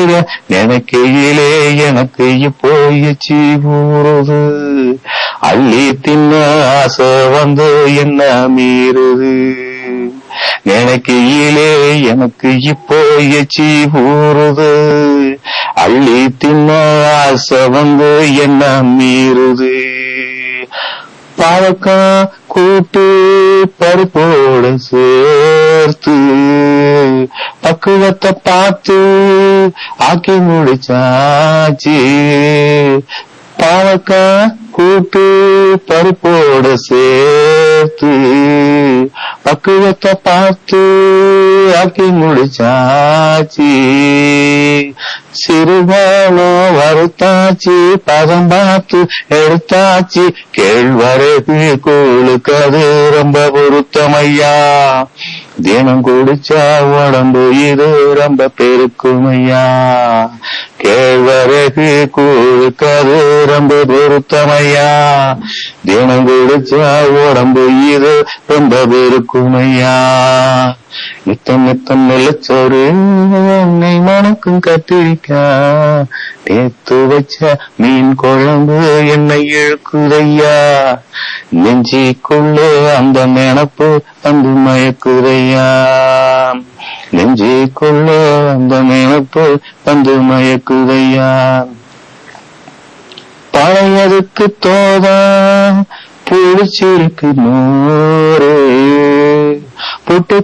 ஊறுக நினைக்கையிலே எனக்கு இப்போ எச்சி ஊறுது அள்ளி தின்ன ஆசை வந்து என்ன மீறுது நினைக்கையிலே எனக்கு இப்போ எச்சி ஊறுது அள்ளி தின்ன ஆசை வந்து என்ன மீறுது பாவக்காய் கூட்டு பருப்போட சேர்த்து பக்குவத்தை பார்த்து ஆக்கி முடிச்சாச்சு பாவக்காய் கூட்டு பருப்போட சேர்த்து பக்குவத்தை பார்த்து ஆக்கி முடிச்சாச்சு சிறுபாலம் வறுத்தாச்சு பதம் பார்த்து எடுத்தாச்சு கேழ்வரகு கூழுக்கு அது ரொம்ப பொருத்தமையா தினம் குடிச்சா உடம்பு இது ரொம்ப பெருக்குமையா கேழ்வரகு கூழுக்கு அது ரொம்ப பொருத்தமையா தினம் குடிச்சா உடம்பு இது ரொம்ப பெருக்குமையா நித்தம் நித்தம் நிலச்சோறு என்னை மணக்கும் கத்திரிக்கா நேத்து வச்ச மீன் குழம்பு என்னை இழுக்குதையா நெஞ்சிக்குள்ள அந்த நினப்பு வந்து மயக்குதையா நெஞ்சிக்குள்ள அந்த நினப்பு வந்து மயக்குதையா பழையதுக்கு தோதா புடிச்சிருக்கு நூறு புட்டு